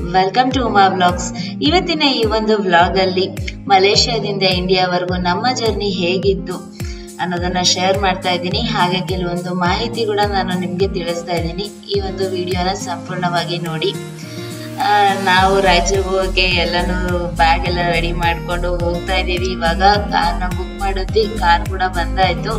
welcome to Uma vlogs ಇವತ್ತಿನ ಈ ಒಂದು ವ್ಲಾಗ್ ಅಲ್ಲಿ ಮಲೇಷ್ಯಾದಿಂದ ಇಂಡಿಯಾವರೆಗೂ ನಮ್ಮ ಜರ್ನಿ ಹೇಗಿತ್ತು ಅನ್ನೋದನ್ನ ಶೇರ್ ಮಾಡ್ತಾ ಇದ್ದೀನಿ ಹಾಗೆ ಕೆಲವೊಂದು ಮಾಹಿತಿ ಕೂಡ ನಾನು ನಿಮ್ಗೆ ತಿಳಿಸ್ತಾ ಇದ್ದೀನಿ ಈ ಒಂದು ವಿಡಿಯೋನ ಸಂಪೂರ್ಣವಾಗಿ ನೋಡಿ ಆ, ನಾವು ರಾಯಚೂರಿಗೆ ಹೋಗಕ್ಕೆ ಎಲ್ಲಾನು ಬ್ಯಾಗ್ ಎಲ್ಲ ರೆಡಿ ಮಾಡ್ಕೊಂಡು ಹೋಗ್ತಾ ಇದೀವಿ ಇವಾಗ ಕಾರ್ನ ಬುಕ್ ಮಾಡಿದ್ವಿ ಕಾರ್ ಕೂಡ ಬಂದಾಯ್ತು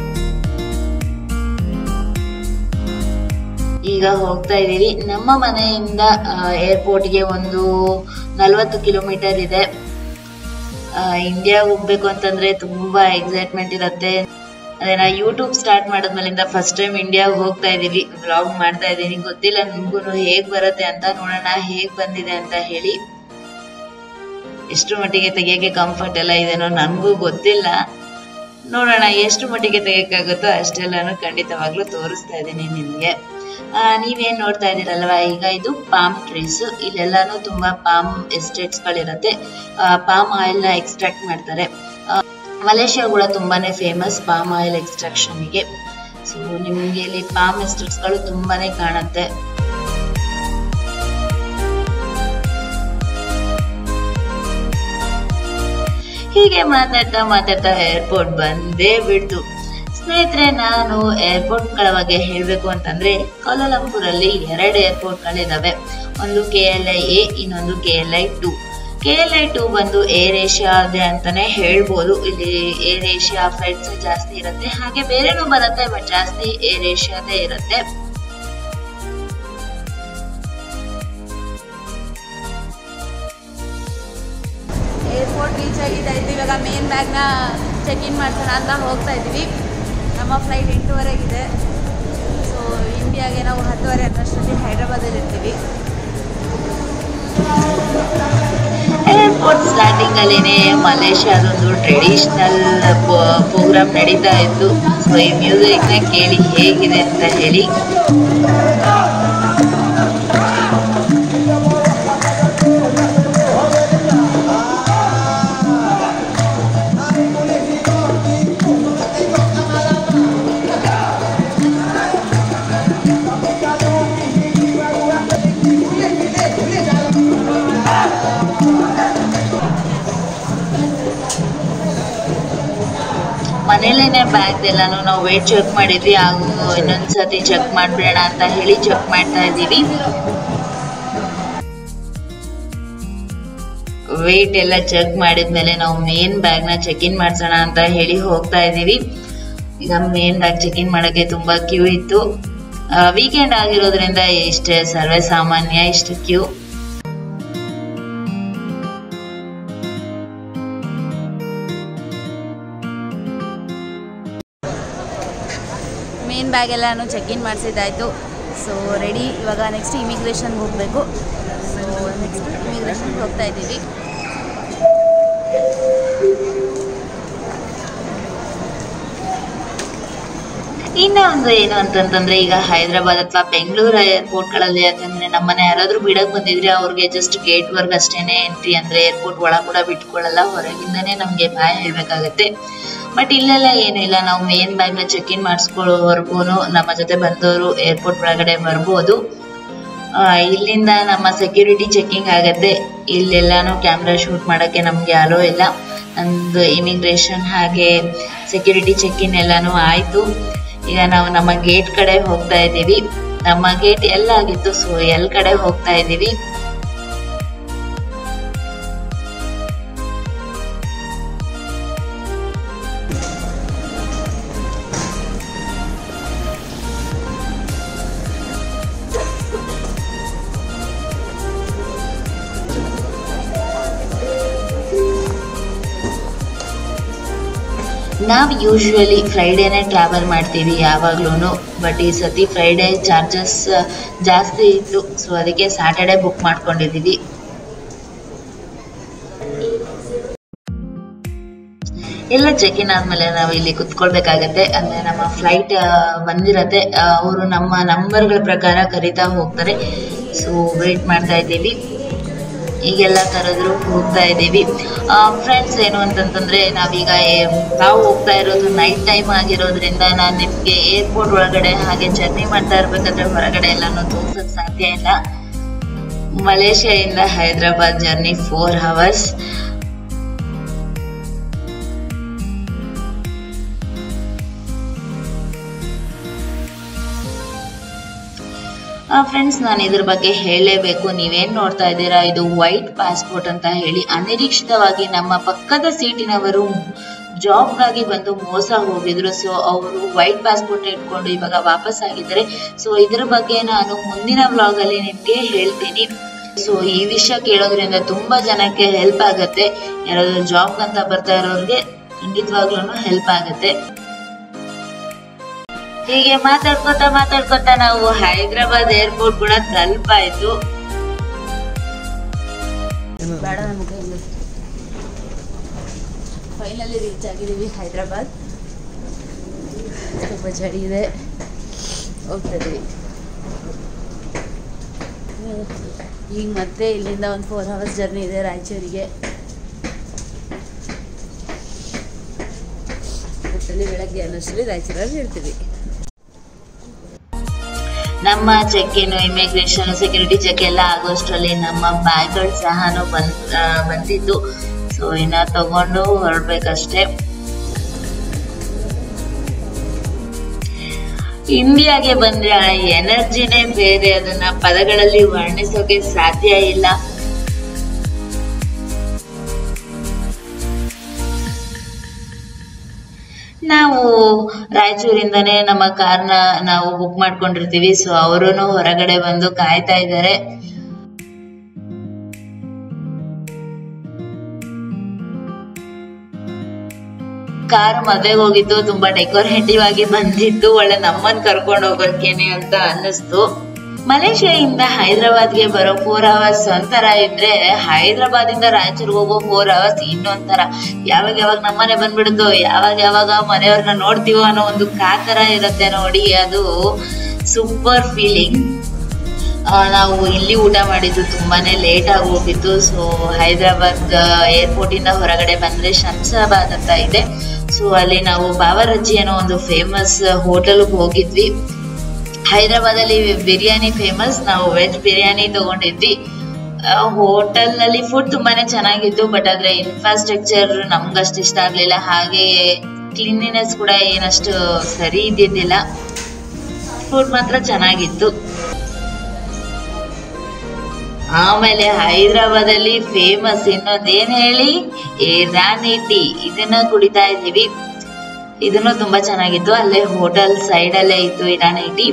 ಈಗ ಹೋಗ್ತಾ ಇದೀವಿ ನಮ್ಮ ಮನೆಯಿಂದ ಏರ್ಪೋರ್ಟ್ಗೆ ಒಂದು ನಲ್ವತ್ತು ಕಿಲೋಮೀಟರ್ ಇದೆ ಇಂಡಿಯಾ ಹೋಗ್ಬೇಕು ಅಂತಂದ್ರೆ ತುಂಬಾ ಎಕ್ಸೈಟ್ಮೆಂಟ್ ಇರುತ್ತೆ ಅದೇ ನಾ ಯೂಟ್ಯೂಬ್ ಸ್ಟಾರ್ಟ್ ಮಾಡಿದ್ಮೇಲಿಂದ ಫಸ್ಟ್ ಟೈಮ್ ಇಂಡಿಯಾ ಹೋಗ್ತಾ ಇದೀವಿ ವ್ಲಾಗ್ ಮಾಡ್ತಾ ಇದೀನಿ ಗೊತ್ತಿಲ್ಲ ನಿಮ್ಗೂ ಹೇಗ್ ಬರುತ್ತೆ ಅಂತ ನೋಡೋಣ ಹೇಗ್ ಬಂದಿದೆ ಅಂತ ಹೇಳಿ ಎಷ್ಟು ಮಟ್ಟಿಗೆ ತೆಗಿಯಕ್ಕೆ ಕಂಫರ್ಟ್ ಎಲ್ಲ ಇದೆನೋ ನನ್ಗೂ ಗೊತ್ತಿಲ್ಲ ನೋಡೋಣ ಎಷ್ಟು ಮಟ್ಟಿಗೆ ತೆಗಿಯಕ್ಕಾಗುತ್ತೋ ಅಷ್ಟೆಲ್ಲಾನು ಖಂಡಿತವಾಗ್ಲೂ ತೋರಿಸ್ತಾ ಇದ್ದೀನಿ ನಿಮ್ಗೆ ಆ, ನೀವೇನ್ ನೋಡ್ತಾ ಇದೀರಲ್ವಾ ಈಗ ಇದು ಪಾಮ್ ಟ್ರೀಸ್ ಇಲ್ಲೆಲ್ಲಾನು ತುಂಬಾ ಪಾಮ್ ಎಸ್ಟೇಟ್ಸ್ ಗಳಿರುತ್ತೆ ಪಾಮ್ ಆಯಿಲ್ ನ ಎಕ್ಸ್ಟ್ರಾಕ್ಟ್ ಮಾಡ್ತಾರೆ ಆ, ಮಲೇಷ್ಯಾ ಕೂಡ ತುಂಬಾನೇ ಫೇಮಸ್ ಪಾಮ್ ಆಯಿಲ್ ಎಕ್ಸ್ಟ್ರಾಕ್ಷನ್ ಗೆ ಸೊ ನಿಮ್ಗೆ ಇಲ್ಲಿ ಪಾಮ್ ಎಸ್ಟೇಟ್ಸ್ ಗಳು ತುಂಬಾನೇ ಕಾಣುತ್ತೆ ಹೀಗೆ ಮಾತಾಡ್ತಾ ಮಾತಾಡ್ತಾ ಏರ್ಪೋರ್ಟ್ ಬಂದೇ ಬಿಡ್ತು ಸ್ನೇಹಿತರೆ ನಾನು ಏರ್ಪೋರ್ಟ್ ಗಳ ಬಗ್ಗೆ ಹೇಳ್ಬೇಕು ಅಂತಂದ್ರೆ ಕೋಲಾಲಂಪುರ್ ಅಲ್ಲಿ ಎರಡು ಏರ್ಪೋರ್ಟ್ ಗಳಿದಾವೆ ಒಂದು ಕೆ ಎಲ್ ಐ ಎ ಇನ್ನೊಂದು K L I two K L I two ಬಂದು ಏರ್ ಏಷ್ಯಾದೆ ಅಂತಾನೆ ಹೇಳ್ಬೋದು ಇಲ್ಲಿ ಏರ್ ಏಷ್ಯಾ ಫ್ಲೈಟ್ಸ್ ಜಾಸ್ತಿ ಇರುತ್ತೆ ಹಾಗೆ ಬೇರೆನೂ ಬರುತ್ತೆ ಬಟ್ ಜಾಸ್ತಿ ಏರ್ ಏಷ್ಯಾದೇ ಇರುತ್ತೆ ಏರ್ಪೋರ್ಟ್ ರೀಚ್ ಆಗಿದ್ದಾಯ್ತು ಇವಾಗ ಮೇನ್ ಬ್ಯಾಗ್ನ ಚೆಕ್ ಇನ್ ಮಾಡ್ಸೋಣ ಅಂತ ಹೋಗ್ತಾ ಇದ್ದೀವಿ ನಮ್ಮ ಫ್ಲೈಟ್ ಎಂಟೂವರೆಗಿದೆ ಸೊ ಇಂಡಿಯಾಗೆ ನಾವು ಹತ್ತುವರೆ ಅನ್ನೋಷ್ಟರಲ್ಲಿ ಹೈದ್ರಾಬಾದಲ್ಲಿ ಇರ್ತೀವಿ ಏರ್ಪೋರ್ಟ್ ಸ್ಟಾರ್ಟಿಂಗ್ ಅಲ್ಲಿನೇ ಮಲೇಷ್ಯಾದೊಂದು ಟ್ರೆಡಿಷನಲ್ ಪ್ರೋಗ್ರಾಮ್ ನಡೀತಾ ಇತ್ತು ಸೊ ಈ ಮ್ಯೂಸಿಕ್ ನ ಕೇಳಿ ಹೇಗಿದೆ ಅಂತ ಹೇಳಿ ಮನೇಲೇನೆ ಬ್ಯಾಗ್ ಎಲ್ಲಾನು ನಾವು ವೇಟ್ ಚೆಕ್ ಮಾಡಿದ್ವಿ ಹಾಗೂ ಇನ್ನೊಂದ್ಸತಿ ಚೆಕ್ ಮಾಡ್ಬಿಡೋಣ ಅಂತ ಹೇಳಿ ಚೆಕ್ ಮಾಡ್ತಾ ಇದ್ದೀವಿ ವೇಟ್ ಎಲ್ಲ ಚೆಕ್ ಮಾಡಿದ್ಮೇಲೆ ನಾವು ಮೇನ್ ಬ್ಯಾಗ್ ನ ಚೆಕ್ ಇನ್ ಮಾಡ್ಸೋಣ ಅಂತ ಹೇಳಿ ಹೋಗ್ತಾ ಇದೀವಿ ಈಗ ಮೇನ್ ಬ್ಯಾಗ್ ಚೆಕ್ ಇನ್ ಮಾಡಕ್ಕೆ ತುಂಬಾ ಕ್ಯೂ ಇತ್ತು ವೀಕೆಂಡ್ ಆಗಿರೋದ್ರಿಂದ ಇಷ್ಟೇ ಸರ್ವೇ ಸಾಮಾನ್ಯ ಇಷ್ಟು ಕ್ಯೂ ಮೇನ್ ಬ್ಯಾಗ್ ಎಲ್ಲನೂ ಚೆಕ್ ಇನ್ ಮಾಡಿಸಿದ್ದಾಯಿತು ಸೊ ರೆಡಿ ಇವಾಗ ನೆಕ್ಸ್ಟ್ ಇಮಿಗ್ರೇಷನ್ಗೆ ಹೋಗಬೇಕು ಸೊ ನೆಕ್ಸ್ಟ್ ಇಮಿಗ್ರೇಷನ್ಗೆ ಹೋಗ್ತಾ ಇದ್ದೀವಿ ಇನ್ನ ಒಂದು ಏನು ಅಂತಂತಂದ್ರೆ ಈಗ ಹೈದರಾಬಾದ್ ಅಥವಾ ಬೆಂಗಳೂರು ಏರ್ಪೋರ್ಟ್ ಗಳಲ್ಲಿ ಯಾಕಂದ್ರೆ ನಮ್ಮನ್ನ ಯಾರಾದ್ರೂ ಬಿಡಕ್ ಬಂದಿದ್ರೆ ಅವ್ರಿಗೆ ಜಸ್ಟ್ ಗೇಟ್ ವರ್ಗ್ ಅಷ್ಟೇನೆ ಎಂಟ್ರಿ ಅಂದ್ರೆ ಏರ್ಪೋರ್ಟ್ ಒಳಗ್ ಕೂಡ ಬಿಟ್ಕೊಳ್ಳಲ್ಲ ಹೊರಗಿಂದಾನೇ ನಮ್ಗೆ ಬಾಯ್ ಹೇಳ್ಬೇಕಾಗತ್ತೆ ಬಟ್ ಇಲ್ಲೆಲ್ಲ ಏನು ಇಲ್ಲ ನಾವು ಮೇನ್ ಬ್ಯಾಗ್ ನ ಚೆಕ್ ಇನ್ ಮಾಡಿಸ್ಕೊಳ್ಳೋವರೆಗೂ ನಮ್ಮ ಜೊತೆ ಬಂದವರು ಏರ್ಪೋರ್ಟ್ ಒಳಗಡೆ ಬರ್ಬೋದು ಆ, ಇಲ್ಲಿಂದ ನಮ್ಮ ಸೆಕ್ಯೂರಿಟಿ ಚೆಕಿಂಗ್ ಆಗತ್ತೆ ಇಲ್ಲೆಲ್ಲಾನು ಕ್ಯಾಮ್ರಾ ಶೂಟ್ ಮಾಡಕ್ಕೆ ನಮ್ಗೆ ಅಲೋ ಇಲ್ಲ ನಮ್ದು ಇಮಿಗ್ರೇಷನ್ ಹಾಗೆ ಸೆಕ್ಯೂರಿಟಿ ಚೆಕ್ ಇನ್ ಎಲ್ಲಾನು ಆಯ್ತು ಈಗ ನಾವು ನಮ್ಮ ಗೇಟ್ ಕಡೆ ಹೋಗ್ತಾ ಇದ್ದೀವಿ ನಮ್ಮ ಗೇಟ್ ಎಲ್ಲ ಆಗಿತ್ತು ಸೊ ಎಲ್ ಕಡೆ ಹೋಗ್ತಾ ಇದ್ದೀವಿ ನಾವು ಯೂಶ್ವಲಿ ಫ್ರೈಡೇನೆ ಟ್ರಾವೆಲ್ ಮಾಡ್ತೀವಿ ಯಾವಾಗ್ಲೂ ಬಟ್ ಈ ಸತಿ ಫ್ರೈಡೇ ಚಾರ್ಜಸ್ ಜಾಸ್ತಿ ಇತ್ತು ಸೊ ಅದಕ್ಕೆ ಸ್ಯಾಟರ್ಡೆ ಬುಕ್ ಮಾಡ್ಕೊಂಡಿದ್ದೀವಿ ಎಲ್ಲ ಚೆಕ್ ಇನ್ ಆದ್ಮೇಲೆ ನಾವು ಇಲ್ಲಿ ಕುತ್ಕೊಳ್ಬೇಕಾಗತ್ತೆ ಅಂದ್ರೆ ನಮ್ಮ ಫ್ಲೈಟ್ ಬಂದಿರತ್ತೆ ಅವರು ನಮ್ಮ ನಂಬರ್ಗಳ ಪ್ರಕಾರ ಕರಿತಾ ಹೋಗ್ತಾರೆ ಸೊ ವೇಟ್ ಮಾಡ್ತಾ ಇದ್ದೀವಿ ಈಗೆಲ್ಲ ಕರೆದ್ರು ಹೋಗ್ತಾ ಇದ್ದೀವಿ ಫ್ರೆಂಡ್ಸ್ ಏನು ಅಂತಂತಂದ್ರೆ ನಾವೀಗ ಏ- ನಾವು ಹೋಗ್ತಾ ಇರೋದು ನೈಟ್ ಟೈಮ್ ಆಗಿರೋದ್ರಿಂದ ನಾನು ನಿಮ್ಗೆ ಏರ್ಪೋರ್ಟ್ ಒಳಗಡೆ ಹಾಗೆ ಜರ್ನಿ ಮಾಡ್ತಾ ಇರ್ಬೇಕಾದ್ರೆ ಹೊರಗಡೆ ಎಲ್ಲಾನು ತೋರ್ಸಕ್ ಸಾಧ್ಯ ಇಲ್ಲ ಮಲೇಷ್ಯಾದಿಂದ Hyderabad journey four hours friends ನಾನು ಇದ್ರ ಬಗ್ಗೆ ಹೇಳಲೇಬೇಕು ನೀವೇನ್ ನೋಡ್ತಾ ಇದ್ದೀರಾ ಇದು ವೈಟ್ ಪಾಸ್ಪೋರ್ಟ್ ಅಂತ ಹೇಳಿ ಅನಿರೀಕ್ಷಿತವಾಗಿ ನಮ್ಮ ಪಕ್ಕದ ಸೀಟಿನವರು ಜಾಬ್ಗಾಗಿ ಬಂದು ಮೋಸ ಹೋಗಿದ್ರು ಸೊ ಅವರು ವೈಟ್ ಪಾಸ್ಪೋರ್ಟ್ ಇಟ್ಕೊಂಡು ಇವಾಗ ವಾಪಸ್ ಆಗಿದ್ದಾರೆ ಸೊ ಇದ್ರ ಬಗ್ಗೆ ನಾನು ಮುಂದಿನ ವ್ಲಾಗ್ ಅಲ್ಲಿ ನಿಮ್ಗೆ ಹೇಳ್ತೀನಿ ಸೊ ಈ ವಿಷಯ ಕೇಳೋದ್ರಿಂದ ತುಂಬಾ ಜನಕ್ಕೆ ಹೆಲ್ಪ್ ಆಗತ್ತೆ ಯಾರಾದ್ರೂ ಜಾಬ್ ಅಂತ ಬರ್ತಾ ಇರೋರಿಗೆ ಖಂಡಿತವಾಗ್ಲೂ ಹೆಲ್ಪ್ ಆಗತ್ತೆ ಹೀಗೆ ಮಾತಾಡ್ಕೊತಾ ಮಾತಾಡ್ಕೊತಾ ನಾವು ಹೈದರಾಬಾದ್ ಏರ್ಪೋರ್ಟ್ ಕೂಡ ತಲುಪಾಯ್ತು ಬೇಡ ನಮಗೆ ಫೈನಲಿ ರೀಚ್ ಆಗಿದ್ದೀವಿ ಹೈದ್ರಾಬಾದ್ ತುಂಬ ಚಳಿ ಇದೆ ಹೋಗ್ತಾ ಇದೀವಿ ಈಗ ಮತ್ತೆ ಇಲ್ಲಿಂದ ಒಂದು ಫೋರ್ ಅವರ್ಸ್ ಜರ್ನಿ ಇದೆ ರಾಯಚೂರಿಗೆ ಒಟ್ಟಲ್ಲಿ ಬೆಳಗ್ಗೆ ಅನ್ನೋಷ್ಟರಲ್ಲಿ ರಾಯಚೂರಲ್ಲಿ ಇರ್ತೀವಿ ನಮ್ಮ check in immigration security check ಎಲ್ಲ ಆಗೋಷ್ಟರಲ್ಲಿ ನಮ್ಮ ಬ್ಯಾಗ್ಗಳು ಸಹ ಬಂದ್ ಆ, ಬಂದಿದ್ದು ಸೊ ಇನ್ನ ತಗೊಂಡು ಹೊರಡ್ಬೇಕಷ್ಟೇ ಇಂಡಿಯಾಗೆ ಬಂದ್ರೆ ಆ ಎನರ್ಜಿನೇ ಬೇರೆ ಅದನ್ನ ಪದಗಳಲ್ಲಿ ವರ್ಣಿಸೋಕೆ ಸಾಧ್ಯ ಇಲ್ಲ ನಾವು ರಾಯಚೂರಿಂದನೇ ನಮ್ಮ ಕಾರ್ನ ನಾವು ಬುಕ್ ಮಾಡ್ಕೊಂಡಿರ್ತೀವಿ ಸೊ ಅವರು ಹೊರಗಡೆ ಬಂದು ಕಾಯ್ತಾ ಇದ್ದಾರೆ ಕಾರ್ ಮದ್ವೆಗೆ ಹೋಗಿದ್ದು ತುಂಬಾ ಡೆಕೋರೇಟಿವ್ ಆಗಿ ಬಂದಿತ್ತು ಒಳ್ಳೆ ನಮ್ಮನ್ ಕರ್ಕೊಂಡು ಹೋಗೋಕೇನೆ ಅಂತ ಅನ್ನಿಸ್ತು ಮಲೇಷ್ಯಾದಿಂದ ಹೈದರಾಬಾದ್ಗೆ ಬರೋ ಫೋರ್ ಅವರ್ಸ್ ಒಂಥರ ಇದ್ರೆ ಹೈದರಾಬಾದ್ ಇಂದ ರಾಯಚೂರ್ಗೆ ಹೋಗೋ ಫೋರ್ ಅವರ್ಸ್ ಇನ್ನೊಂಥರ ಯಾವಾಗ ಯಾವಾಗ ನಮ್ಮನೆ ಬಂದ್ಬಿಡುತ್ತೋ ಯಾವಾಗ ಯಾವಾಗ ಮನೆಯವ್ರನ್ನ ನೋಡ್ತೀವೋ ಅನ್ನೋ ಒಂದು ಕಾತರ ಇರುತ್ತೆ ನೋಡಿ ಅದು ಸೂಪರ್ ಫೀಲಿಂಗ್ ನಾವು ಇಲ್ಲಿ ಊಟ ಮಾಡಿದ್ದು ತುಂಬಾನೇ ಲೇಟ್ ಆಗಿ ಹೋಗಿತ್ತು ಸೊ ಹೈದರಾಬಾದ್ ಏರ್ಪೋರ್ಟ್ ಇಂದ ಹೊರಗಡೆ ಬಂದ್ರೆ ಶಂಸಾಬಾದ್ ಅಂತ ಇದೆ ಸೊ ಅಲ್ಲಿ ನಾವು ಬಾವರಜ್ಜಿ ಅನ್ನೋ ಒಂದು ಫೇಮಸ್ ಹೋಟೆಲ್ಗೆ ಹೋಗಿದ್ವಿ ಹೈದರಾಬಾದ್ ಅಲ್ಲಿ ಬಿರಿಯಾನಿ ಫೇಮಸ್ ನಾವು ವೆಜ್ ಬಿರಿಯಾನಿ ತಗೊಂಡಿದ್ವಿ ಹೋಟೆಲ್ ನಲ್ಲಿ ಫುಡ್ ತುಂಬಾನೇ ಚೆನ್ನಾಗಿತ್ತು ಬಟ್ ಆದ್ರೆ ಇನ್ಫ್ರಾಸ್ಟ್ರಕ್ಚರ್ ನಮ್ಗಷ್ಟು ಇಷ್ಟ ಆಗ್ಲಿಲ್ಲ ಹಾಗೆ ಕ್ಲೀನಿನೆಸ್ ಕೂಡ ಏನಷ್ಟು ಸರಿ ಇದ್ದಿದ್ದಿಲ್ಲ ಫುಡ್ ಮಾತ್ರ ಚೆನ್ನಾಗಿತ್ತು ಆಮೇಲೆ ಹೈದರಾಬಾದ್ ಅಲ್ಲಿ ಫೇಮಸ್ ಇನ್ನೊಂದೇನ್ ಹೇಳಿ ಇರಾನಿ ಟೀ ಇದನ್ನ ಕುಡಿತಾ ಇದೀವಿ ಇದನ್ನು ತುಂಬಾ ಚೆನ್ನಾಗಿತ್ತು ಅಲ್ಲೇ ಹೋಟೆಲ್ ಸೈಡ್ ಅಲ್ಲೇ ಇತ್ತು ಇರಾನಿ ಟೀ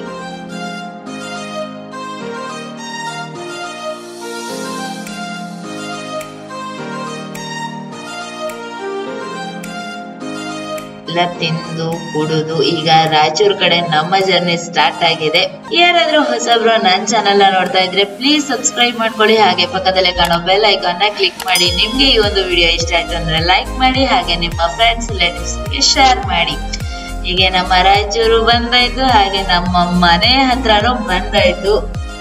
ಎಲ್ಲ ತಿಂದು ಕುಡಿದು ಈಗ ರಾಯಚೂರ್ ಕಡೆ ನಮ್ಮ ಜರ್ನಿ ಸ್ಟಾರ್ಟ್ ಆಗಿದೆ ಯಾರಾದ್ರೂ ಹೊಸಬ್ರು ನನ್ ಚಾನೆಲ್ ನೋಡ್ತಾ ಇದ್ರೆ ಪ್ಲೀಸ್ ಸಬ್ಸ್ಕ್ರೈಬ್ ಮಾಡ್ಕೊಳ್ಳಿ ಹಾಗೆ ಪಕ್ಕದಲ್ಲೇ ಕಾಣೋ ಬೆಲ್ ಐಕಾನ್ ನ ಕ್ಲಿಕ್ ಮಾಡಿ ನಿಮ್ಗೆ ಈ ಒಂದು ವಿಡಿಯೋ ಇಷ್ಟ ಆಯ್ತು ಅಂದ್ರೆ ಲೈಕ್ ಮಾಡಿ ಹಾಗೆ ನಿಮ್ಮ ಫ್ರೆಂಡ್ಸ್ ರಿಲೇಟಿವ್ಸ್ ಗೆ ಶೇರ್ ಮಾಡಿ ಹೀಗೆ ನಮ್ಮ ರಾಯಚೂರು ಬಂದಾಯ್ತು ಹಾಗೆ ನಮ್ಮ ಮನೆ ಹತ್ರನೂ ಬಂದಾಯ್ತು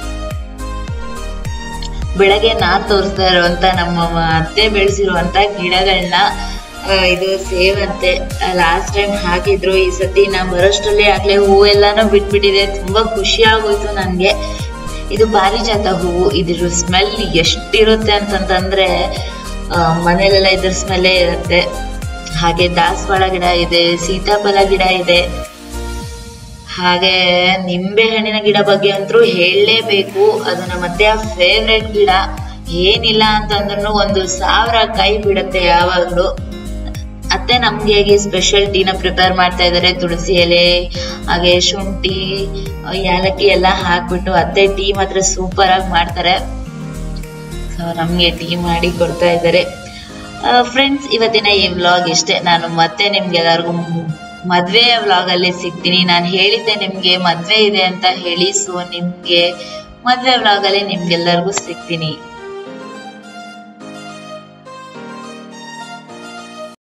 ಬೆಳಗ್ಗೆ ನಾನ್ ತೋರಿಸ್ತಾ ಇರುವಂತ ನಮ್ಮ ಅತ್ತೆ ಬೆಳೆಸಿರುವಂತ ಗಿಡಗಳನ್ನ ಇದು ಸೇವಂತೆ ಲಾಸ್ಟ್ ಟೈಮ್ ಹಾಕಿದ್ರು ಈ ಸತಿ ನಾ ಬರೋಷ್ಟರಲ್ಲಿ ಆಗ್ಲೇ ಹೂವೆಲ್ಲಾನು ಬಿಟ್ಬಿಟ್ಟಿದೆ ತುಂಬಾ ಖುಷಿ ಆಗೋಯ್ತು ನನ್ಗೆ ಇದು ಪಾರಿಜಾತ ಹೂವು ಇದ್ರ ಸ್ಮೆಲ್ ಎಷ್ಟಿರುತ್ತೆ ಅಂತಂತಂದ್ರೆ ಆ, ಮನೇಲೆಲ್ಲ ಇದ್ರ ಸ್ಮೆಲ್ಲೇ ಇರುತ್ತೆ ಹಾಗೆ ದಾಸವಾಳ ಗಿಡ ಇದೆ ಸೀತಾಫಲ ಗಿಡ ಇದೆ ಹಾಗೆ ನಿಂಬೆ ಹಣ್ಣಿನ ಗಿಡ ಬಗ್ಗೆ ಅಂತೂ ಹೇಳಲೇಬೇಕು ಅದು ನಮ್ಮ ಅತ್ತೆಯ ಫೇವ್ರೆಟ್ ಗಿಡ ಏನಿಲ್ಲ ಅಂತಂದ್ರೂ ಒಂದು ಸಾವಿರ ಕೈ ಬಿಡುತ್ತೆ ಯಾವಾಗ್ಲೂ ಅತ್ತೆ ನಮ್ಗೆ ಹೇಗೆ ಸ್ಪೆಷಲ್ ಟೀನ ಪ್ರಿಪೇರ್ ಮಾಡ್ತಾ ಇದ್ದಾರೆ ತುಳಸಿ ಎಲೆ ಹಾಗೆ ಶುಂಠಿ ಯಾಲಕ್ಕಿ ಎಲ್ಲ ಹಾಕ್ಬಿಟ್ಟು ಅತ್ತೆ ಟೀ ಮಾತ್ರ ಸೂಪರ್ ಆಗಿ ಮಾಡ್ತಾರೆ ಸೊ ನಮ್ಗೆ ಟೀ ಮಾಡಿ ಕೊಡ್ತಾ ಇದ್ದಾರೆ ಫ್ರೆಂಡ್ಸ್ ಇವತ್ತಿನ ಈ ವ್ಲಾಗ್ ಇಷ್ಟೇ ನಾನು ಮತ್ತೆ ನಿಮ್ಗೆ ಎಲ್ಲರಿಗೂ ಮದ್ವೆಯ ವ್ಲಾಗ್ ಅಲ್ಲಿ ಸಿಗ್ತೀನಿ ನಾನು ಹೇಳಿದ್ದೆ ನಿಮ್ಗೆ ಮದ್ವೆ ಇದೆ ಅಂತ ಹೇಳಿ ಸೊ ನಿಮ್ಗೆ ಮದ್ವೆ ವ್ಲಾಗ್ ಅಲ್ಲಿ ನಿಮ್ಗೆಲ್ಲರಿಗೂ ಸಿಗ್ತೀನಿ